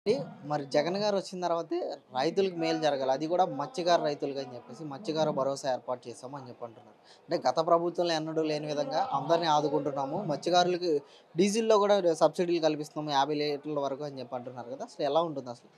అండి, మరి జగన్ గారు వచ్చిన తర్వాతే రైతులకు మేలు జరగాలి అది కూడా మత్స్యకార రైతులుగా అని చెప్పేసి మత్స్యకార భరోసా ఏర్పాటు చేస్తాము అని చెప్పి అంటున్నారు అంటే గత ప్రభుత్వంలో ఎన్నడూ లేని విధంగా అందరినీ ఆదుకుంటున్నాము మత్స్యకారులకు డీజిల్లో కూడా సబ్సిడీలు కల్పిస్తున్నాము యాభై లీటర్ల వరకు అని చెప్పి అంటున్నారు కదా అసలు ఎలా ఉంటుంది అసలు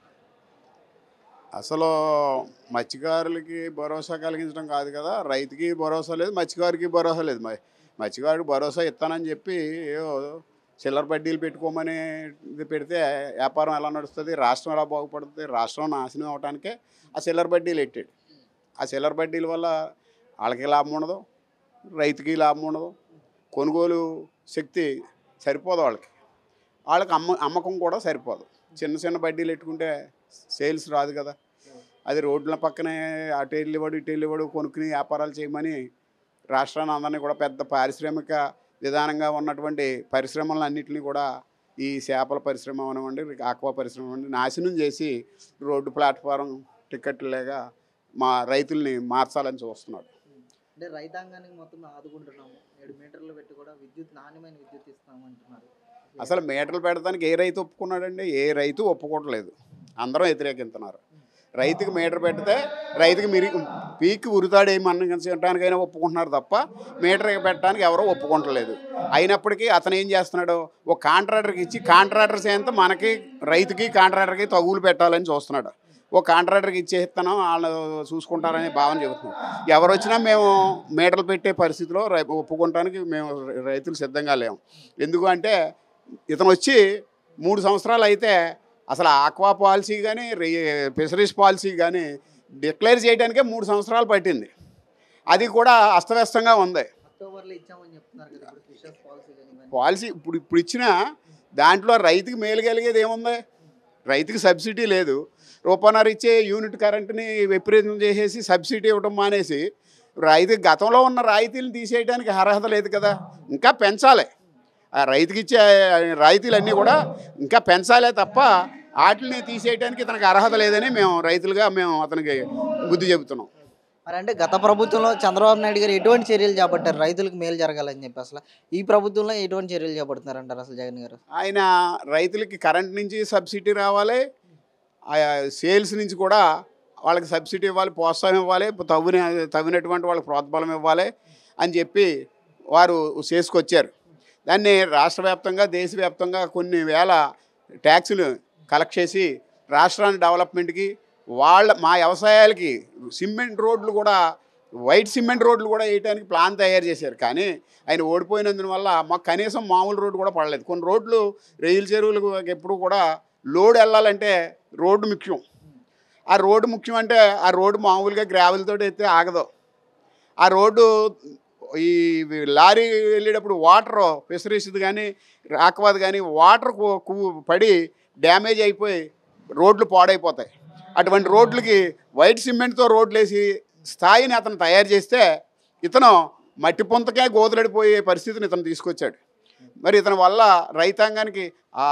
అసలు మత్స్యకారులకి భరోసా కలిగించడం కాదు కదా రైతుకి భరోసా లేదు మత్స్యకారుకి భరోసా లేదు మ- మత్స్యకారుడికి భరోసా ఇస్తానని చెప్పి ఏవో చిల్లర బడ్డీలు పెట్టుకోమని ఇది పెడితే వ్యాపారం ఎలా నడుస్తుంది రాష్ట్రం ఎలా బాగుపడుతుంది రాష్ట్రం నాశనం అవటానికే ఆ చిల్లర బడ్డీలు పెట్టాడు ఆ చిల్లర బడ్డీల వల్ల వాళ్ళకి లాభం ఉండదు రైతుకి లాభం ఉండదు కొనుగోలు శక్తి సరిపోదు వాళ్ళకి వాళ్ళకి అమ్మ అమ్మకం కూడా సరిపోదు చిన్న చిన్న బడ్డీలు పెట్టుకుంటే సేల్స్ రాదు కదా అది రోడ్ల పక్కనే అటు వెళ్ళివాడు ఇటు వెళ్ళివాడు కొనుక్కుని వ్యాపారాలు చేయమని రాష్ట్రాన్ని అందరినీ కూడా పెద్ద పారిశ్రామిక విధానంగా ఉన్నటువంటి పరిశ్రమలన్నింటినీ కూడా ఈ చేపల పరిశ్రమ అవనివ్వండి ఆక్వా పరిశ్రమ అవ్వండి నాశనం చేసి రోడ్డు ప్లాట్ఫారం టికెట్లేగా మా రైతుల్ని మార్చాలని చూస్తున్నాడు అంటే రైతాంగానికి మొత్తం ఆదుకుంటున్నాము ఏడు మీటర్లు పెట్టి కూడా విద్యుత్ నాణ్యమైన విద్యుత్ ఇస్తాము అంటున్నారు అసలు మీటర్లు పెడతానికి ఏ రైతు ఒప్పుకున్నాడండి ఏ రైతు ఒప్పుకోవట్లేదు అందరం వ్యతిరేకిస్తున్నారు రైతుకి మీటర్ పెడితే రైతుకి మిరి పీక్ ఉరితాడు ఏమనడానికైనా ఒప్పుకుంటున్నారు తప్ప మీటర్ పెట్టడానికి ఎవరో ఒప్పుకుంటలేదు అయినప్పటికీ అతను ఏం చేస్తున్నాడు ఒక కాంట్రాక్టర్కి ఇచ్చి కాంట్రాక్టర్ చేయంత మనకి రైతుకి కాంట్రాక్టర్కి తగులు పెట్టాలని చూస్తున్నాడు ఓ కాంట్రాక్టర్కి ఇచ్చేస్తాను వాళ్ళు చూసుకుంటారనే భావన చెబుతున్నాం ఎవరు వచ్చినా మేము మీటర్లు పెట్టే పరిస్థితిలో రై ఒప్పుకోవటానికి మేము రైతులు సిద్ధంగా లేము ఎందుకు అంటే ఇతను వచ్చి మూడు సంవత్సరాలు అయితే అసలు ఆక్వా పాలసీ కానీ ఫిషరీస్ పాలసీ కానీ డిక్లేర్ చేయడానికే మూడు సంవత్సరాలు పట్టింది అది కూడా అస్తవ్యస్తంగా ఉంది అక్టోబర్లో ఇచ్చామని చెప్తున్నారు కదా ఇప్పుడు ఫిషర్స్ పాలసీ కానీ ఇవన్నీ. పాలసీ ఇప్పుడు ఇప్పుడు ఇచ్చిన దాంట్లో రైతుకి మేలు కలిగేది ఏముంది రైతుకి సబ్సిడీ లేదు రూపాయన్నర ఇచ్చే యూనిట్ కరెంట్ని విపరీతం చేసేసి సబ్సిడీ ఇవ్వడం మానేసి రైతు గతంలో ఉన్న రాయితీలను తీసేయడానికి అర్హత లేదు కదా ఇంకా పెంచాలి ఆ రైతుకి ఇచ్చే రాయితీలన్నీ కూడా ఇంకా పెంచాలే తప్ప వాటిని తీసేయడానికి ఇతనికి అర్హత లేదని మేము రైతులుగా మేము అతనికి బుద్ధి చెబుతున్నాం మరి అంటే గత ప్రభుత్వంలో చంద్రబాబు నాయుడు గారు ఎటువంటి చర్యలు చేపట్టారు రైతులకు మేలు జరగాలని చెప్పి అసలు ఈ ప్రభుత్వంలో ఎటువంటి చర్యలు చేపడుతున్నారు అంటారు అసలు జగన్ గారు ఆయన రైతులకి కరెంట్ నుంచి సబ్సిడీ రావాలి ఆ సేల్స్ నుంచి కూడా వాళ్ళకి సబ్సిడీ ఇవ్వాలి ప్రోత్సాహం ఇవ్వాలి తవ్విన తవ్వినటువంటి వాళ్ళకి ప్రోత్బలం ఇవ్వాలి అని చెప్పి వారు చేసుకొచ్చారు దాన్ని రాష్ట్ర వ్యాప్తంగా దేశవ్యాప్తంగా కొన్ని వేల ట్యాక్సులు కలెక్ట్ చేసి రాష్ట్రాన్ని డెవలప్మెంట్కి వాళ్ళ మా వ్యవసాయాలకి సిమెంట్ రోడ్లు కూడా వైట్ సిమెంట్ రోడ్లు కూడా వేయడానికి ప్లాన్ తయారు చేశారు కానీ ఆయన ఓడిపోయినందువల్ల మాకు కనీసం మామూలు రోడ్డు కూడా పడలేదు కొన్ని రోడ్లు రైలు చెరువులకు ఎప్పుడు కూడా లోడ్ వెళ్ళాలంటే రోడ్డు ముఖ్యం ఆ రోడ్డు ముఖ్యం అంటే ఆ రోడ్డు మామూలుగా గ్రావెల్తో అయితే ఆగదు ఆ రోడ్డు ఈ లారీ వెళ్ళేటప్పుడు వాటర్ ఫిషరీస్ది కానీ రాకవాది కానీ వాటర్ కు- కు- పడి డ్యామేజ్ అయిపోయి రోడ్లు పాడైపోతాయి అటువంటి రోడ్లకి వైట్ సిమెంట్తో రోడ్లు వేసి స్థాయిని అతను తయారు చేస్తే ఇతను మట్టి పొంతకే గోతులడిపోయే పరిస్థితిని ఇతను తీసుకొచ్చాడు మరి ఇతని వల్ల రైతాంగానికి ఆ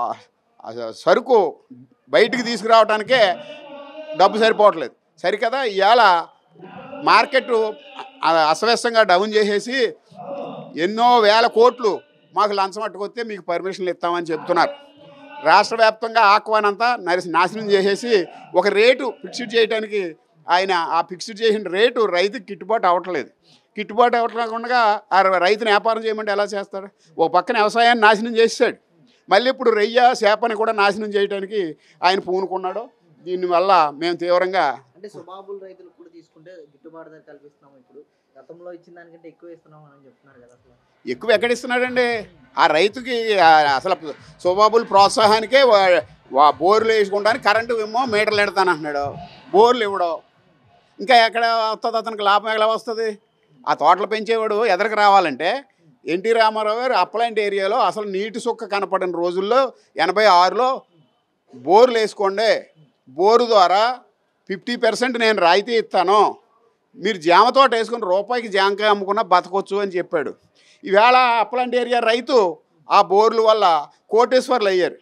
ఆ సరుకు బయటికి తీసుకురావడానికే డబ్బు సరిపోవట్లేదు సరికదా ఇవాళ మార్కెట్ అస్తవ్యస్తంగా డౌన్ చేసేసి ఎన్నో వేల కోట్లు మాకు లంచం అట్టుకొస్తే మీకు పర్మిషన్లు ఇస్తామని చెప్తున్నారు రాష్ట్ర వ్యాప్తంగా ఆక్వానంతా నరిసి నాశనం చేసేసి ఒక రేటు ఫిక్స్డ్ చేయడానికి ఆయన ఆ ఫిక్స్డ్ చేసిన రేటు రైతుకి గిట్టుబాటు అవ్వట్లేదు గిట్టుబాటు అవ్వట్లేకుండా ఆ రైతుని వ్యాపారం చేయమంటే ఎలా చేస్తాడు ఓ పక్కన వ్యవసాయాన్ని నాశనం చేసాడు మళ్ళీ ఇప్పుడు రొయ్య చేపని కూడా నాశనం చేయడానికి ఆయన పూనుకున్నాడు దీనివల్ల మేము తీవ్రంగా అంటే సుబాబుల్ రైతులకు కూడా తీసుకుంటే గిట్టుబాటు ధర కల్పిస్తున్నాము ఇప్పుడు గతంలో ఇచ్చిన దానికంటే ఎక్కువ ఇస్తున్నాం అని చెప్తున్నారు కదా అసలు ఎక్కువ ఎక్కడిస్తున్నాడండి ఆ రైతుకి ఆ అసలు సుబాబుల్ ప్రోత్సాహానికే వా- వా- బోర్లు వేసుకుంటానికి కరెంటు ఏమో మీటర్లు ఎడతాను అంటున్నాడు బోర్లు ఇవ్వడం ఇంకా ఎక్కడ వస్తుంది అతనికి లాభం ఎలా వస్తుంది ఆ తోటలు పెంచేవాడు ఎదరికి రావాలంటే ఎన్టీ రామారావు గారు అప్లాంటి ఏరియాలో అసలు నీటి సుక్క కనపడిన రోజుల్లో ఎనభై ఆరులో బోర్లు వేసుకోండి బోరు ద్వారా ఫిఫ్టీ పర్సెంట్ నేను రాయితీ ఇస్తాను మీరు జామ తోట వేసుకుని రూపాయికి జామకాయ అమ్ముకున్నా బతకొచ్చు అని చెప్పాడు ఈవేళ అప్పలాంటి ఏరియా రైతు ఆ బోర్ల వల్ల కోటేశ్వర్లు అయ్యారు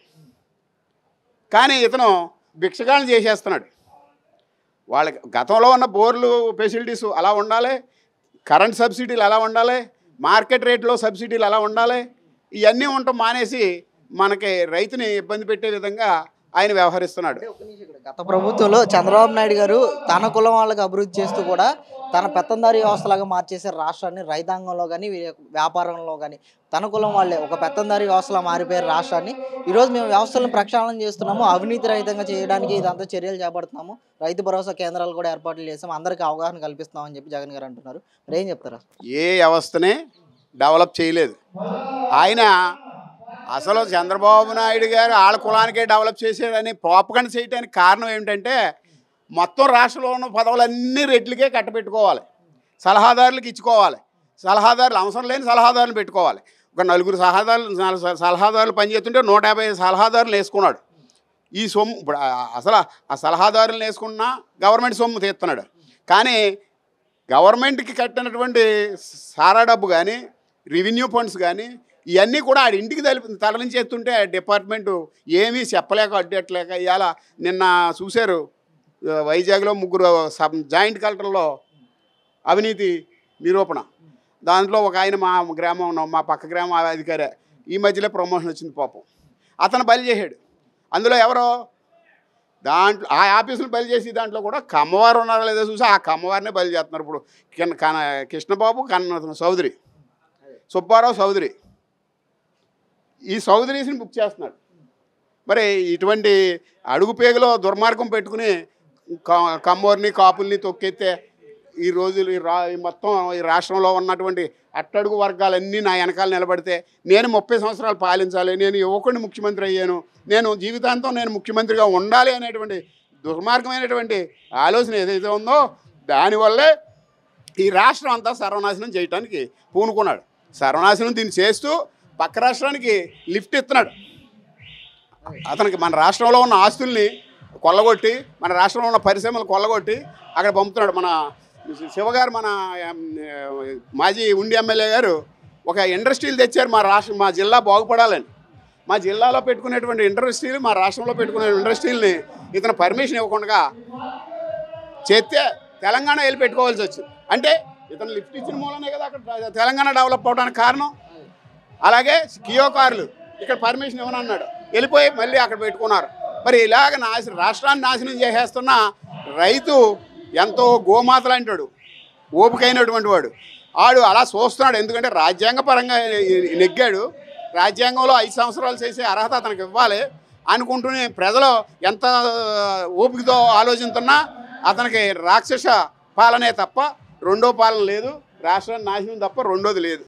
కానీ ఇతను భిక్షగాళ్ళు చేసేస్తున్నాడు వాళ్ళకి గతంలో ఉన్న బోర్లు ఫెసిలిటీస్ అలా ఉండాలి కరెంట్ సబ్సిడీలు అలా ఉండాలి మార్కెట్ రేట్లో సబ్సిడీలు అలా ఉండాలి ఇవన్నీ ఉండటం మానేసి మనకి రైతుని ఇబ్బంది పెట్టే విధంగా ఆయన వ్యవహరిస్తున్నాడు అంటే ఒక్క నిమిషం ఇక్కడ. గత ప్రభుత్వంలో చంద్రబాబు నాయుడు గారు తన కులం వాళ్ళకి అభివృద్ధి చేస్తూ కూడా తన పెత్తందారి వ్యవస్థలాగా మార్చేసే రాష్ట్రాన్ని రైతాంగంలో కానీ వ్యాపారంలో కానీ తన కులం వాళ్ళే ఒక పెత్తందారి వ్యవస్థలా మారిపోయారు రాష్ట్రాన్ని ఈరోజు మేము వ్యవస్థలను ప్రక్షాళన చేస్తున్నాము అవినీతి రహితంగా చేయడానికి ఇదంతా చర్యలు చేపడుతున్నాము రైతు భరోసా కేంద్రాలు కూడా ఏర్పాట్లు చేస్తాము అందరికీ అవగాహన కల్పిస్తున్నామని చెప్పి జగన్ గారు అంటున్నారు మరి ఏం చెప్తారు ఏ వ్యవస్థనే డెవలప్ చేయలేదు ఆయన అసలు చంద్రబాబు నాయుడు గారు వాళ్ళ కులానికే డెవలప్ చేశాడని ప్రోపకండ చేయడానికి కారణం ఏమిటంటే మొత్తం రాష్ట్రంలో ఉన్న పదవులన్నీ రెట్లకే కట్టబెట్టుకోవాలి సలహాదారులకు ఇచ్చుకోవాలి సలహాదారులు అవసరం లేని సలహాదారులు పెట్టుకోవాలి ఒక నలుగురు సలహాదారులు నలుగు సలహాదారులు పనిచేస్తుంటే నూట యాభై సలహాదారులు వేసుకున్నాడు ఈ సొమ్ము ఇప్పుడు ఆ- అసలు ఆ సలహాదారులను వేసుకున్నా గవర్నమెంట్ సొమ్ము తీస్తున్నాడు కానీ గవర్నమెంట్కి కట్టినటువంటి సారా డబ్బు కానీ రెవెన్యూ ఫండ్స్ కానీ ఇవన్నీ కూడా ఆడి ఇంటికి తలి తరలించేస్తుంటే డిపార్ట్మెంటు ఏమీ చెప్పలేక అడ్డట్లేక ఇవాళ నిన్న చూశారు ఆ, వైజాగ్లో ముగ్గురు సబ్ జాయింట్ కలెక్టర్లో అవినీతి నిరూపణ దాంట్లో ఒక ఆయన మా గ్రామం మా పక్క గ్రామం అధికారే ఈ మధ్యలో ప్రమోషన్ వచ్చింది పాపం అతను బలి చేశాడు అందులో ఎవరో దాంట్లో ఆ ఆఫీసులు బలి చేసి దాంట్లో కూడా కమ్మవారు ఉన్నారో లేదో చూసి ఆ కమ్మవారినే బలి చేస్తున్నారు ఇప్పుడు కిన్ కన కృష్ణబాబు కన్న చౌదరి సుబ్బారావు చౌదరి ఈ చౌదరీస్ని బుక్ చేస్తున్నాడు మరి ఇటువంటి అడుగు పేగులో దుర్మార్గం పెట్టుకుని క- కమ్మోరిని కాపుల్ని తొక్కెత్తే ఈ రోజులు ఈ రా ఈ మొత్తం ఈ రాష్ట్రంలో ఉన్నటువంటి అట్టడుగు వర్గాలన్నీ నా వెనకాల నిలబడితే నేను ముప్పై సంవత్సరాలు పాలించాలి నేను యువకుడిని ముఖ్యమంత్రి అయ్యాను నేను జీవితాంతం నేను ముఖ్యమంత్రిగా ఉండాలి అనేటువంటి దుర్మార్గమైనటువంటి ఆలోచన ఏదైతే ఉందో దానివల్లే ఈ రాష్ట్రం అంతా సర్వనాశనం చేయటానికి పూనుకున్నాడు సర్వనాశనం దీన్ని చేస్తూ పక్క రాష్ట్రానికి లిఫ్ట్ ఇస్తున్నాడు అతనికి మన రాష్ట్రంలో ఉన్న ఆస్తుల్ని కొల్లగొట్టి మన రాష్ట్రంలో ఉన్న పరిశ్రమలు కొల్లగొట్టి అక్కడ పంపుతున్నాడు మన శివగారు మన ఎం, మాజీ ఉండి ఎమ్మెల్యే గారు ఒక ఇండస్ట్రీలు తెచ్చారు మా రాష్ట్రం మా జిల్లా బాగుపడాలని మా జిల్లాలో పెట్టుకునేటువంటి ఇండస్ట్రీలు మా రాష్ట్రంలో పెట్టుకునే ఇండస్ట్రీలని ఇతను పర్మిషన్ ఇవ్వకుండా చేస్తే తెలంగాణ వెళ్ళి పెట్టుకోవాల్సి వచ్చింది అంటే ఇతను లిఫ్ట్ ఇచ్చిన మూలనే కదా అక్కడ తెలంగాణ డెవలప్ అవడానికి కారణం అలాగే కియో కార్లు ఇక్కడ పర్మిషన్ ఇవ్వనన్నాడు వెళ్ళిపోయి మళ్ళీ అక్కడ పెట్టుకున్నారు మరి ఇలాగ నాశ రాష్ట్రాన్ని నాశనం చేసేస్తున్న రైతు ఎంతో గోమాత లాంటాడు ఓపికైనటువంటి వాడు ఆడు అలా చూస్తున్నాడు ఎందుకంటే రాజ్యాంగ పరంగా నెగ్గాడు రాజ్యాంగంలో ఐదు సంవత్సరాలు చేసే అర్హత అతనికి ఇవ్వాలి అనుకుంటూనే ప్రజలు ఎంత ఓపికతో ఆలోచిస్తున్నా అతనికి రాక్షస పాలనే తప్ప రెండో పాలన లేదు రాష్ట్రాన్ని నాశనం తప్ప రెండోది లేదు